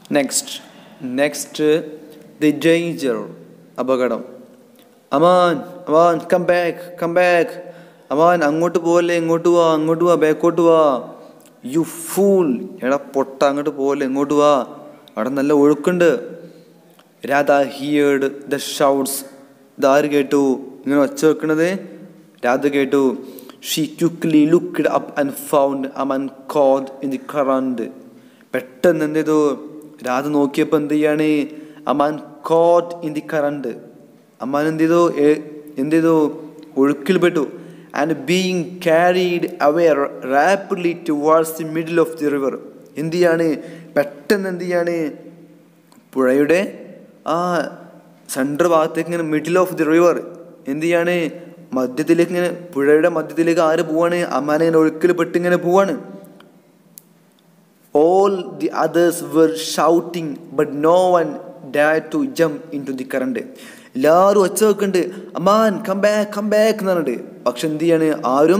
next next the danger അപകടം Aman Aman come back come back Aman അങ്ങോട്ട് പോവല്ലേ ഇങ്ങോട്ട് വാ അങ്ങോട്ട് വാ ബാക്കോട്ട് വാ യു ഫൂൾ എടാ പൊട്ട അങ്ങോട്ട് പോവല്ലേ ഇങ്ങോട്ട് വാ അവിടെ നല്ല ഒഴുക്കുണ്ട് രാധ ഹിയേർഡ് ദ ഷൗട്ട്സ് ഇതാര് കേട്ടു ഇങ്ങനെ ഒച്ച വെക്കണത് രാധ കേട്ടു she quickly looked up and found Aman caught in the current പെട്ടെന്ന് എന്ത് ചെയ്തു രാധ നോക്കിയപ്പോൾ എന്ത് ചെയ്യാണ് Aman caught in the current Aman എന്ത് ചെയ്തു ഏ- എന്ത് ചെയ്തു ഒഴുക്കിൽ പെട്ടു and being carried away rapidly towards the middle of the river എന്ത് ചെയ്യാണ് പെട്ടെന്ന് എന്ത് ചെയ്യാണ് പുഴയുടെ ആ സെൻട്രൽ ഭാഗത്തേക്ക് ഇങ്ങനെ മിഡിൽ ഓഫ് ദി റിവർ എന്ത് ചെയ്യാണ് മധ്യത്തിലേക്ക് ഇങ്ങനെ പുഴയുടെ മധ്യത്തിലേക്ക് ആര് പോവാണ് അമ്മാനെ ഇങ്ങനെ ഒഴുക്കിൽ പെട്ട് ഇങ്ങനെ പോവാണ് all the others were shouting but no one dare to jump into the current എല്ലാവരും ഒച്ച വെക്കുന്നുണ്ട് Aman come back come back എന്ന് പറഞ്ഞിട്ട് പക്ഷെ എന്ത് ചെയ്യാണ് ആരും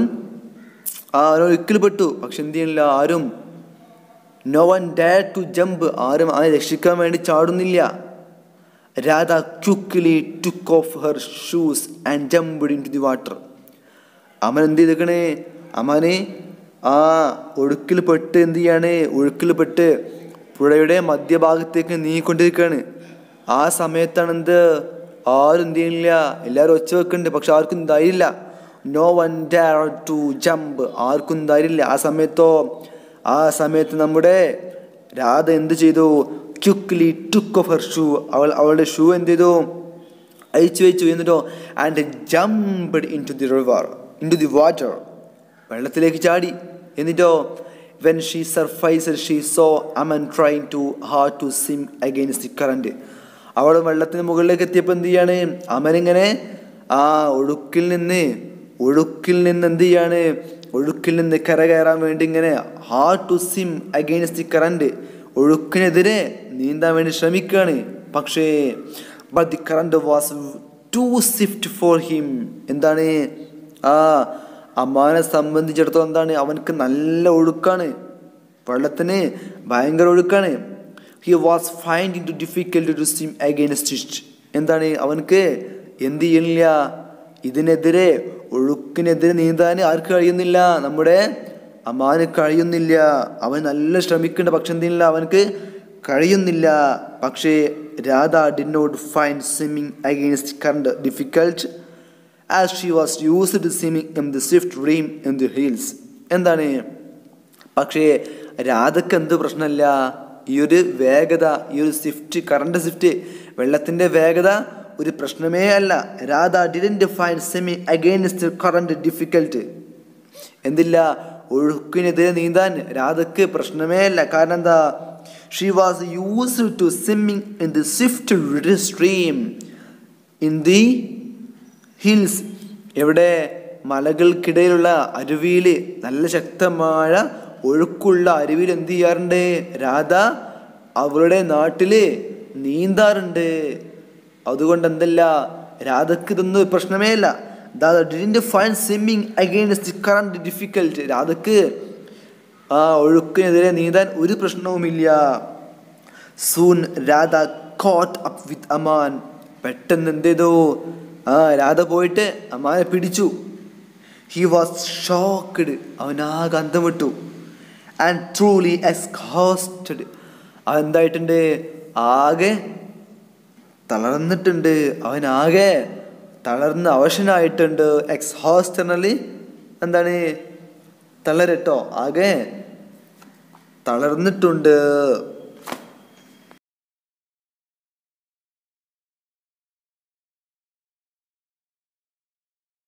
ആ ഒഴുക്കിൽ പെട്ടു പക്ഷെ എന്ത് ചെയ്യണില്ല ആരും no one dare to jump ആരും അവനെ രക്ഷിക്കാൻ വേണ്ടി ചാടുന്നില്ല Radha quickly took off her shoes and jumped into the water അവൻ എന്ത് ചെയ്തേക്കണേ അമ്മനെ ആ ഒഴുക്കിൽ പെട്ട് എന്ത് ചെയ്യാണ് ഒഴുക്കിൽ പെട്ട് പുഴയുടെ മധ്യഭാഗത്തേക്ക് നീങ്ങിക്കൊണ്ടിരിക്കുകയാണ് ആ സമയത്താണ് എന്ത് ആരും എന്ത് ചെയ്യണില്ല എല്ലാവരും ഒച്ച വെക്കുന്നുണ്ട് പക്ഷെ ആർക്കും ധൈര്യമില്ല no one dare to jump ആർക്കും ധൈര്യമില്ല ആ സമയത്തോ ആ സമയത്ത് നമ്മുടെ രാധ എന്ത് ചെയ്തു quickly took off her shoe അവൾ അവളുടെ ഷൂ എന്ത് ചെയ്തു അയച്ചു വെച്ചു എന്നിട്ടോ and jumped into the river into the water വെള്ളത്തിലേക്ക് ചാടി എന്നിട്ടോ when she surface she saw Aman trying to hard to swim against the current അവൾ വെള്ളത്തിന് മുകളിലേക്ക് എത്തിയപ്പോൾ എന്ത് ചെയ്യാണ് അമനിങ്ങനെ ആ ഒഴുക്കിൽ നിന്ന് ഒഴുക്കിൽ നിന്ന് എന്ത് ചെയ്യാണ് ഒഴുക്കിൽ നിന്ന് കര കയറാൻ വേണ്ടി ഇങ്ങനെ hard to swim against the current ഒഴുക്കിനെതിരെ നീന്താൻ വേണ്ടി ശ്രമിക്കുകയാണ് പക്ഷേ but the current was too swift for him എന്താണ് ആ അമ്മാനെ സംബന്ധിച്ചിടത്തോളം എന്താണ് അവനക്ക് നല്ല ഒഴുക്കാണ് വെള്ളത്തിന് ഭയങ്കര ഒഴുക്കാണ് he was finding too difficult to swim against it എന്താണ് അവനക്ക് എന്ത് ചെയ്യണില്ല ഇതിനെതിരെ ഒഴുക്കിനെതിരെ നീന്താൻ ആർക്ക് കഴിയുന്നില്ല നമ്മുടെ അമ്മാന് കഴിയുന്നില്ല അവൻ നല്ല ശ്രമിക്കുന്നുണ്ട് പക്ഷെ എന്തില്ല അവനക്ക് കഴിയുന്നില്ല പക്ഷേ Radha did not find swimming against current difficult as she was used swimming in the swift stream in the hills എന്താണ് പക്ഷേ രാധക്ക് എന്ത് പ്രശ്നമില്ല ഈ ഒരു വേഗത ഈ ഒരു സ്വിഫ്റ്റ് കറണ്ട് സ്വിഫ്റ്റ് വെള്ളത്തിൻ്റെ വേഗത ഒരു പ്രശ്നമേ അല്ല Radha didn't find swim against current difficult എന്തില്ല ഒഴുക്കിനെതിരെ നീന്താൻ രാധക്ക് പ്രശ്നമേ അല്ല കാരണം എന്താ she was use to swimming in the swift stream in the hills എവിടെ മലകൾക്കിടയിലുള്ള അരുവിയിൽ നല്ല ശക്തമായ ഒഴുക്കുള്ള അരുവിയിൽ എന്ത് ചെയ്യാറുണ്ട് രാധ അവളുടെ നാട്ടില് നീന്താറുണ്ട് അതുകൊണ്ട് എന്തല്ല രാധക്ക് ഇതൊന്നും പ്രശ്നമേ അല്ല didn't find swimming against current difficult രാധക്ക് ആ ഒഴുക്കിനെതിരെ നീന്താൻ ഒരു പ്രശ്നവുമില്ല soon Radha caught up with Aman പെട്ടെന്ന് എന്ത് ചെയ്തു ആ രാധ പോയിട്ട് അമ്മാനെ പിടിച്ചു ഹി വാസ് ഷോക്ക്ഡ് അവനാകെ അന്തം വിട്ടു ആൻഡ് ട്രൂലി എക്സ്ഹോസ്റ്റഡ് അവൻ എന്തായിട്ടുണ്ട് ആകെ തളർന്നിട്ടുണ്ട് അവനാകെ തളർന്ന് അവശനായിട്ടുണ്ട് എക്സ്ഹോസ്റ്റർണലി എന്താണ് തളരട്ടോ ആകെ തളർന്നിട്ടുണ്ട്